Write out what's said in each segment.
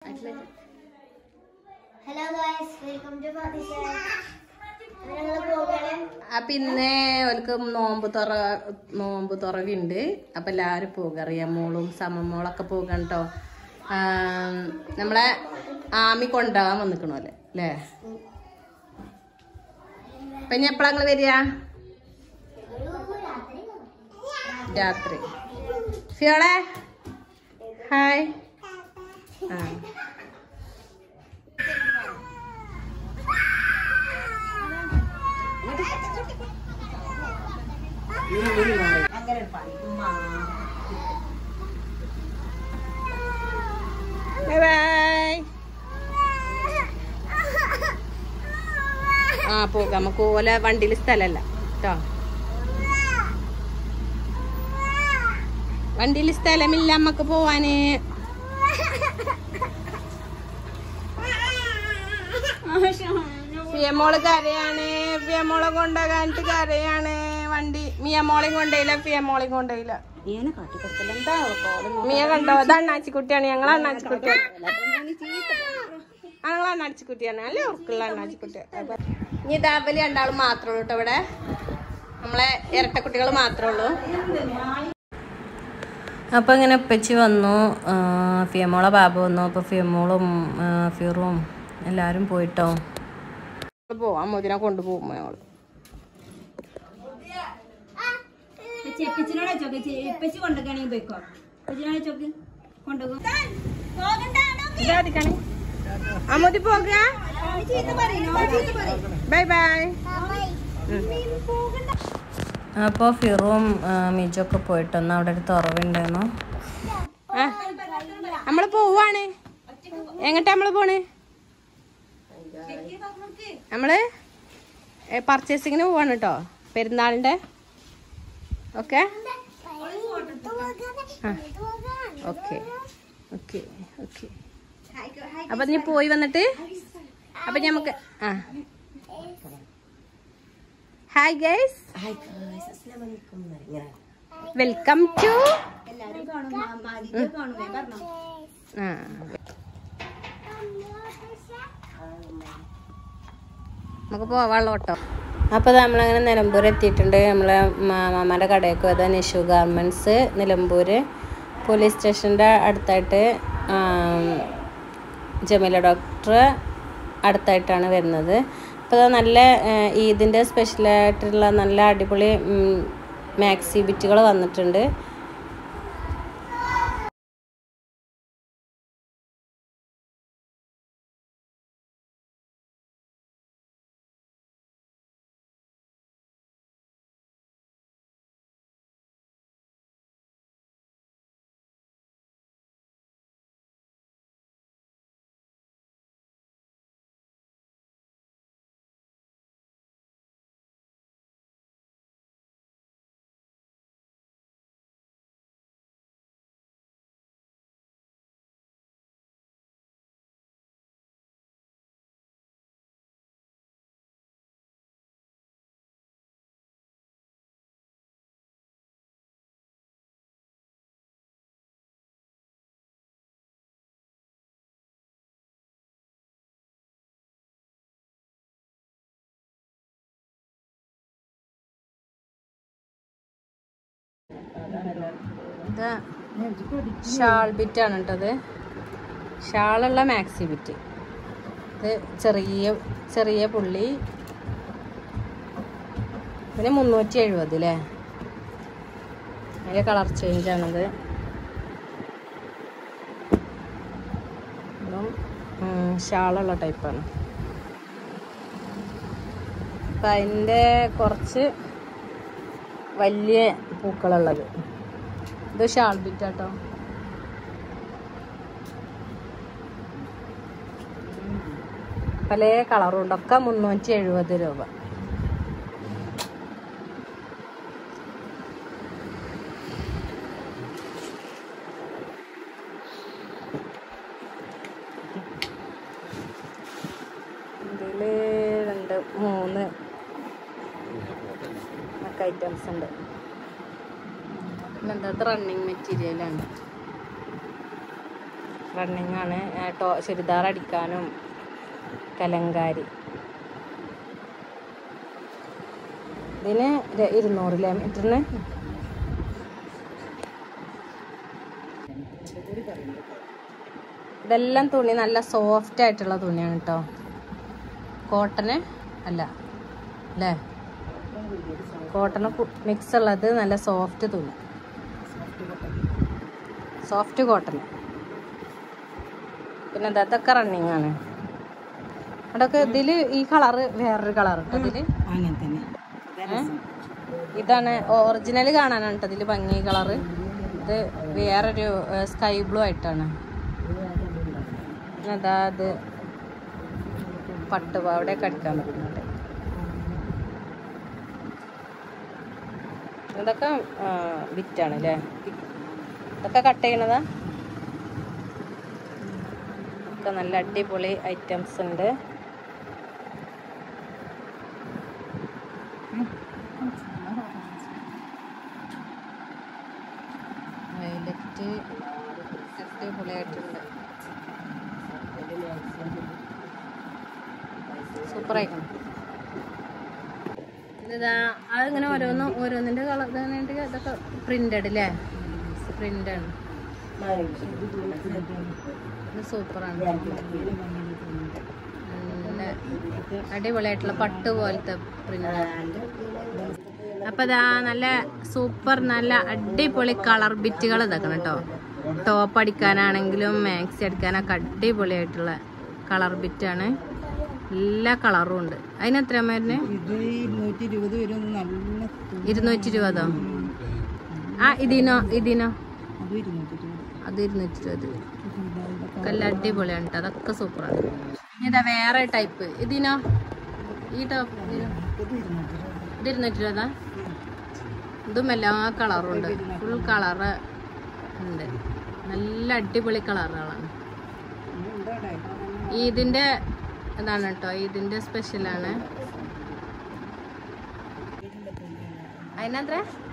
Hello guys welcome to Fathisha ഞങ്ങൾ പോകണേ അപ്പൊ ഇന്ന് ഓൽക്ക് നോമ്പ് തുറ നോമ്പ് തുറവുണ്ട് അപ്പൊ എല്ലാരും പോകുക റിയമോളും സമമോളൊക്കെ പോകാൻ കേട്ടോ നമ്മളെ ആമി കൊണ്ടാകാൻ വന്നിക്കണോ അല്ലേ അല്ലേ അപ്പൊ ഇനി എപ്പോഴാ നിങ്ങള് വരിക രാത്രി ഫിയോളെ ഹായ് ആ ബൈ ബൈ ആ പോകാം നമുക്ക് ഓല വണ്ടിയിൽ സ്ഥലമല്ല കേട്ടോ വണ്ടിയിൽ സ്ഥലമില്ല നമ്മക്ക് പോവാന് ഫിയമോള് കരയാണ് ഫിയമോളെ കൊണ്ടുപോകാനിട്ട് കരയാണ് വണ്ടി മിയമോളെയും കൊണ്ടേയില്ല ഫിയമോളെയും കൊണ്ടേയില്ല മിയ കണ്ടോ അത് അണ്ണാച്ചിക്കുട്ടിയാണ് ഞങ്ങൾ അണ്ണാച്ചിക്കുട്ടിയാണ് ഞങ്ങൾ അണ്ണാച്ചിക്കുട്ടിയാണ് അല്ലേ ഉറക്കുള്ള അണ്ണാച്ചിക്കുട്ടി അപ്പൊ ഇനി ഇതാവല് രണ്ടാളും മാത്രമേ ഉള്ളൂ കേട്ടോ ഇവിടെ നമ്മളെ ഇരട്ടക്കുട്ടികൾ മാത്രമേ ഉള്ളൂ അപ്പോൾ ഇങ്ങനെ ഉപ്പച്ചി വന്നു ആ, ഫിയമോളെ ബാബു വന്നു അപ്പോൾ ഫിയമോളും ആ, ഫിറും എല്ലാവരും പോയിട്ടോ പോവാം മോദിനെ കൊണ്ടുപോകും ഞങ്ങൾ ചെപ്പിച്ചിനോടെ ചോക്ക് ചെപ്പിച്ച് കൊണ്ടുപോകണെങ്കിൽ പോയിക്കോ ചെപ്പിച്ചിനോടെ ചോക്ക് കൊണ്ടുപോകും ഇതായിരിക്കണേ അമ്മൂതി പോക ബൈ ബൈ അപ്പോൾ ഫിറും മിജൊക്കെ പോയിട്ടൊന്ന് അവിടെ ഒരു തുറവുണ്ടായിരുന്നു നമ്മള് പോവാണ് എങ്ങട്ടാ നമ്മള് പോണ് നമ്മള് പർച്ചേസിങ്ങിന് പോവാണ് കേട്ടോ പെരുന്നാളിന്റെ ഓക്കെ ഓക്കെ ഓക്കെ ഓക്കെ അപ്പൊ നീ പോയി വന്നിട്ട് അപ്പൊ നമുക്ക് ആ ഹായ് ഗൈസ് വെൽക്കം ടു എല്ലാരും കാണും ആദ്യത്തെ കാണുമേ പറഞ്ഞോ ആ നമുക്ക് പോവാനുള്ള ഓട്ടോ അപ്പോൾ നമ്മളങ്ങനെ നിലമ്പൂർ എത്തിയിട്ടുണ്ട് നമ്മളെ മാമാൻ്റെ കടയ്ക്ക് പോയത് നിഷു ഗാർമെൻറ്റ്സ് നിലമ്പൂർ പോലീസ് സ്റ്റേഷൻ്റെ അടുത്തായിട്ട് ആം, ജമീല ഡോക്ടർ അടുത്തായിട്ടാണ് വരുന്നത് അപ്പോൾ അത് നല്ല ആ, ഈദിൻ്റെ സ്പെഷ്യലായിട്ടുള്ള നല്ല അടിപൊളി മാക്സി ബിറ്റുകൾ വന്നിട്ടുണ്ട് ഇത് ഷാൾ ബിറ്റാണ് കേട്ടത് ഷാളുള്ള മാക്സി ബിറ്റ് ഇത് ചെറിയ ചെറിയ പുള്ളി പിന്നെ മുന്നൂറ്റി എഴുപത് അല്ലേ അതിൻ്റെ കളർ ചേഞ്ച് ആണിത് ഇതും ഉം, ഷാളുള്ള ടൈപ്പാണ് അപ്പം അതിൻ്റെ കുറച്ച് വലിയ പൂക്കളുള്ളത് ഇത് ഷാൾ ബിറ്റാട്ടോ പല കളറും ഉണ്ട് ഒക്കെ മുന്നൂറ്റി എഴുപത് രൂപ ഇതില് രണ്ട് മൂന്ന് ഒക്കെ ഐറ്റംസ് ഉണ്ട് പിന്നെന്താ റണ്ണിങ് മെറ്റീരിയലാണ് റണ്ണിങ് ആണ് ആ, ടോ ചുരിദാർ അടിക്കാനും കലങ്കാരി ഇതിന് ര- ഇരുന്നൂറില്ലേ മീറ്ററിന് ഇതെല്ലാം തുണി നല്ല സോഫ്റ്റ് ആയിട്ടുള്ള തുണിയാണ് കേട്ടോ കോട്ടന് അല്ല അല്ലേ കോട്ടണ് മിക്സ് ഉള്ളത് നല്ല സോഫ്റ്റ് തുണി സോഫ്റ്റ് കോട്ടൺ പിന്നെ ദാ ഇതൊക്കെ റണ്ണിങ് ആണ് അതൊക്കെ ഇതില് ഈ കളറ് വേറൊരു കളർ കേട്ടോ ഇതില് അങ്ങനെ തന്നെ ഏ? ഇതാണ് ഒറിജിനൽ കാണാനാണ് കേട്ടോ ഇതില് ഭംഗി കളറ് ഇത് വേറൊരു സ്കൈ ബ്ലൂ ആയിട്ടാണ് പിന്നെ അതാ ഇത് പട്ടുപാവടയൊക്കെ അടിക്കാൻ പറ്റുന്നുണ്ട് ഇതൊക്കെ വിറ്റാണ് അല്ലേ ഇതൊക്കെ കട്ട് ചെയ്യണതാ ഒക്കെ നല്ല അടിപൊളി ഐറ്റംസ് ഉണ്ട് വയലറ്റ് അടിപൊളിയായിട്ടുണ്ട് സൂപ്പറായിക്കണം ഇതാ അതിങ്ങനെ ഓരോന്ന് ഓരോന്നിന്റെ കളർ ഇതൊക്കെ പ്രിന്റഡ് അല്ലേ പ്രിന്റാണ് ഇത് സൂപ്പറാണ് നല്ല അടിപൊളിയായിട്ടുള്ള പട്ട് പോലത്തെ പ്രിന്റ് അപ്പൊ ഇതാ നല്ല സൂപ്പർ നല്ല അടിപൊളി കളർ ബിറ്റുകൾ ഇതാക്കണം കേട്ടോ ടോപ്പ് അടിക്കാനാണെങ്കിലും മാക്സി അടിക്കാനൊക്കെ അടിപൊളിയായിട്ടുള്ള കളർ ബിറ്റാണ് എല്ലാ കളറും ഉണ്ട് അതിന് എത്ര മരുന്ന് ഇത് ഇരുന്നൂറ്റി ഇരുപത് വരും നല്ല ഇരുന്നൂറ്റി ഇരുപതോ ആ ഇതിനോ ഇതിനോ അത് ഇരുന്നൂറ്റി ഇരുപത് അത് ഇരുന്നൂറ്റി ഇരുപത് ഒക്കെ എല്ലാം അടിപൊളിയാണ് കേട്ടോ അതൊക്കെ സൂപ്പറാണ് ഇതാ വേറെ ടൈപ്പ് ഇതിനോ ഈ ടോപ്പ് ഇതിനോ ഇത് ഇരുന്നൂറ്റി ഇരുപത് ഇത് ഇരുന്നൂറ്റി ഇരുപതാ ഇതും എല്ലാ കളറും ഉണ്ട് ഫുൾ കളറ് ഉണ്ട് നല്ല അടിപൊളി കളറുകളാണ് ഇതിന്റെ ഇതാണ് കേട്ടോ ഇതിന്റെ സ്പെഷ്യലാണ് അതിനെത്ര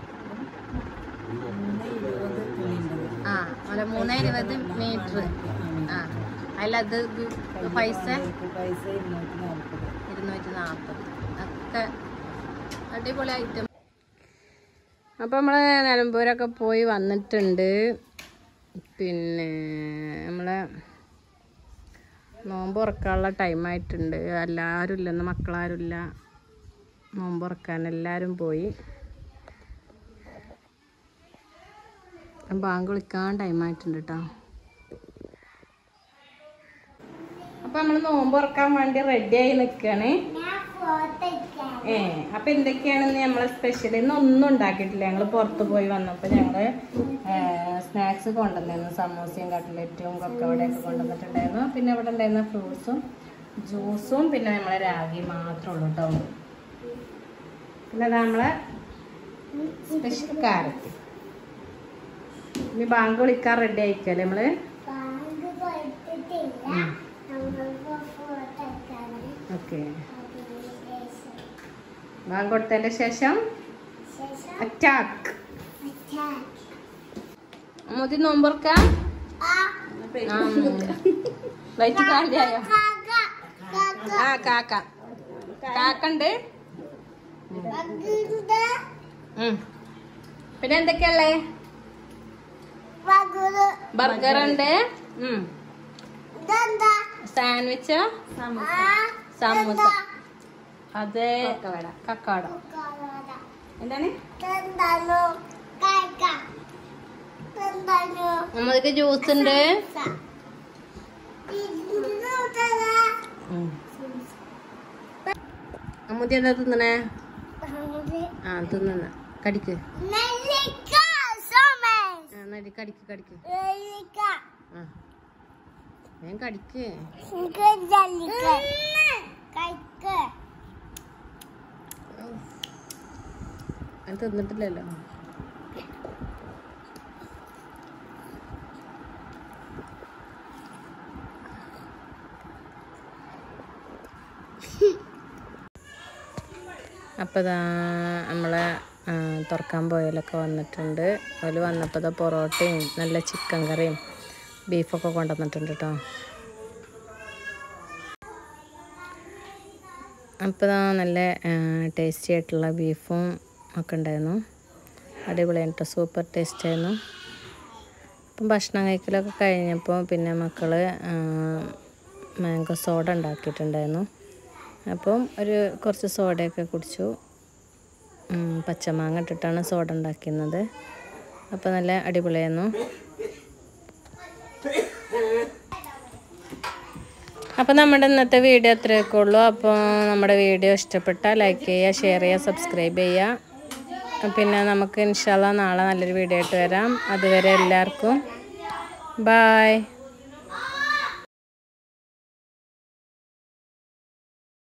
ആ അല്ല മൂന്ന് ഇരുപത് മീറ്റർ ആ അതിലത് പൈസ പൈസ ഇരുന്നൂറ്റി നാൽപ്പത് ഇരുന്നൂറ്റി നാൽപ്പത് ഒക്കെ അടിപൊളി ഐറ്റം അപ്പോൾ നമ്മൾ നിലമ്പൂരൊക്കെ പോയി വന്നിട്ടുണ്ട് പിന്നെ നമ്മളെ നോമ്പ് തുറക്കാനുള്ള ടൈമായിട്ടുണ്ട് എല്ലാവരും ഇല്ല ഇന്ന് മക്കളാരുമില്ല നോമ്പ് തുറക്കാൻ എല്ലാവരും പോയി ബാങ്ക് വിളിക്കാൻ ടൈമായിട്ടുണ്ട് കേട്ടോ അപ്പോൾ നമ്മൾ നോമ്പ് തുറക്കാൻ വേണ്ടി റെഡിയായി നിൽക്കുകയാണ് ഏ അപ്പൊ എന്തൊക്കെയാണെന്ന് നമ്മളെ സ്പെഷ്യൽ ഇന്ന് ഒന്നും ഉണ്ടാക്കിയിട്ടില്ല ഞങ്ങൾ പുറത്ത് പോയി വന്നപ്പോൾ ഞങ്ങള് സ്നാക്സ് കൊണ്ടുവന്നിരുന്നു സമൂസയും കട്ട്ലറ്റും കൊക്കവടയൊക്കെ കൊണ്ടുവന്നിട്ടുണ്ടായിരുന്നു പിന്നെ ഇവിടെ ഉണ്ടായിരുന്ന ഫ്രൂട്ട്സും ജ്യൂസും പിന്നെ നമ്മളെ രാഗി മാത്രമേ ഉള്ളൂ കേട്ടോ പിന്നെ അത് നമ്മളെ സ്പെഷ്യൽ കാരറ്റ് ഇനി ബാങ്ക് വിളിക്കാൻ റെഡി ആയിക്കല്ലേ നമ്മള് ഓക്കെ ബാങ്ക് കൊടുത്തതിന്റെ ശേഷം അറ്റാക്ക് മുതി നോമ്പുറക്കാം വൈറ്റ് കാലിയായോ ആ കാക്ക കാക്കണ്ട് ഉം. പിന്നെ എന്തൊക്കെയല്ലേ ബർഗർ ഉണ്ട് സാൻഡ്വിച്ച് സമൂസ അതെ കക്കാട എന്താണ് നമ്മൾക്ക് ജ്യൂസ് ഉണ്ട് അമ്മൂത്തി എന്താ തിന്നണേ ആ തിന്നണ കടിക്ക് ആ നടി കടിക്ക് കടിക്ക് ആ ഞാൻ കടിക്ക് അത് തിന്നിട്ടില്ലല്ലോ അപ്പോൾ ഇതാ നമ്മളെ ആ, തുറക്കാൻ പോയാലൊക്കെ വന്നിട്ടുണ്ട് അതിൽ വന്നപ്പോൾ ഇതാ പൊറോട്ടയും നല്ല ചിക്കൻ കറിയും ബീഫൊക്കെ കൊണ്ടുവന്നിട്ടുണ്ട് കേട്ടോ അപ്പോൾ ഇതാ നല്ല ടേസ്റ്റി ആയിട്ടുള്ള ബീഫും ഒക്കെ ഉണ്ടായിരുന്നു അടിപൊളിയാണ് കേട്ടോ സൂപ്പർ ടേസ്റ്റ് ആയിരുന്നു അപ്പം ഭക്ഷണം കഴിക്കലൊക്കെ കഴിഞ്ഞപ്പോൾ പിന്നെ മക്കൾ മാംഗോ സോഡ ഉണ്ടാക്കിയിട്ടുണ്ടായിരുന്നു അപ്പം ഒരു കുറച്ച് സോഡയൊക്കെ കുടിച്ചു ഉം, പച്ചമാങ്ങ ഇട്ടിട്ടാണ് സോഡ ഉണ്ടാക്കുന്നത് അപ്പോൾ നല്ല അടിപൊളിയായിരുന്നു അപ്പോൾ നമ്മുടെ ഇന്നത്തെ വീഡിയോ അത്രയൊക്കെ ഉള്ളൂ അപ്പോൾ നമ്മുടെ വീഡിയോ ഇഷ്ടപ്പെട്ടാൽ ലൈക്ക് ചെയ്യുക ഷെയർ ചെയ്യുക സബ്സ്ക്രൈബ് ചെയ്യുക പിന്നെ നമുക്ക് ഇൻഷാല്ല നാളെ നല്ലൊരു വീഡിയോ ആയിട്ട് വരാം അതുവരെ എല്ലാവർക്കും ബായ്